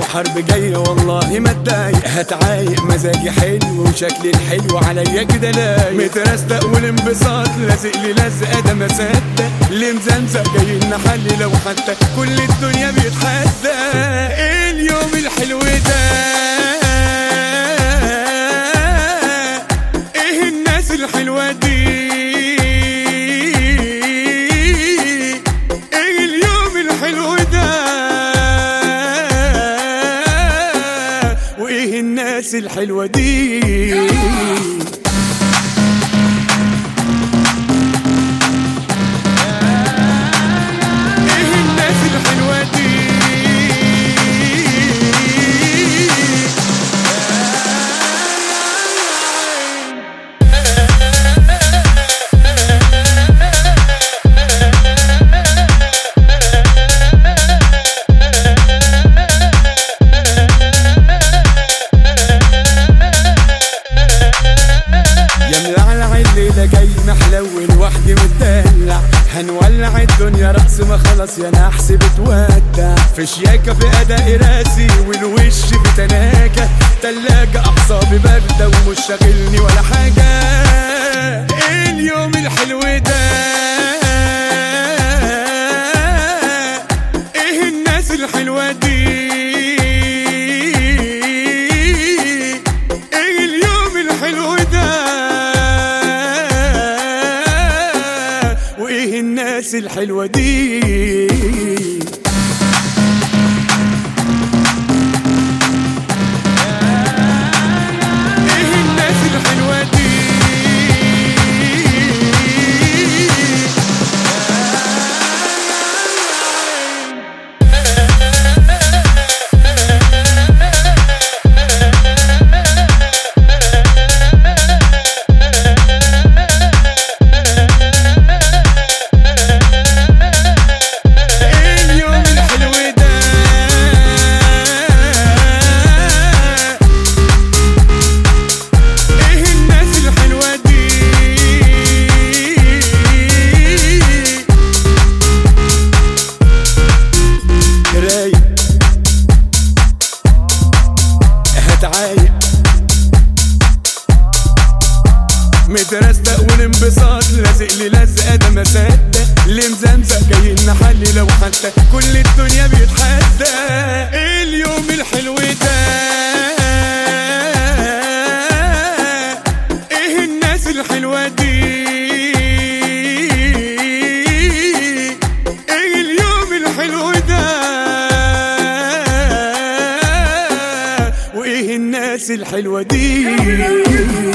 حرب جاية والله ما اتضايق هتعايق مزاجي حلو وشكلي الحلو عليا كده لايق مترستق والانبساط لازق لي لزقة ده ما صدق اللي مزمزق جاي نحلي لو حتى كل الدنيا بيتحدى ايه اليوم الحلو ده ايه الناس الحلوة دي ايه اليوم الحلو ده وايه الناس الحلوة دي ايه الناس الحلوة دي يا ملعلع الليلة جاي محلول وحدي متدلع هنولع الدنيا رأس ما خلص يا نحس بتودع في شياكة في أداء راسي والوش في تناكة تلاجة أعصابي باردة ومش شاغلني ولا حاجة إيه اليوم الحلو ده إيه الناس الحلوة دي ايه اليوم الحلو ده وايه الناس الحلوة دي ايه الناس الحلوة دي ايه اليوم الحلو ده ايه الناس الحلوة دي رايق هتعايق مترستق والانبساط لازق لي لزقه ده ما صدق اللي مزمزق جاي نحلي لو حتى كل الدنيا بيتحدى ايه اليوم الحلو ده ايه الناس الحلوه دي ايه اليوم الحلو ده وايه الناس الحلوه دي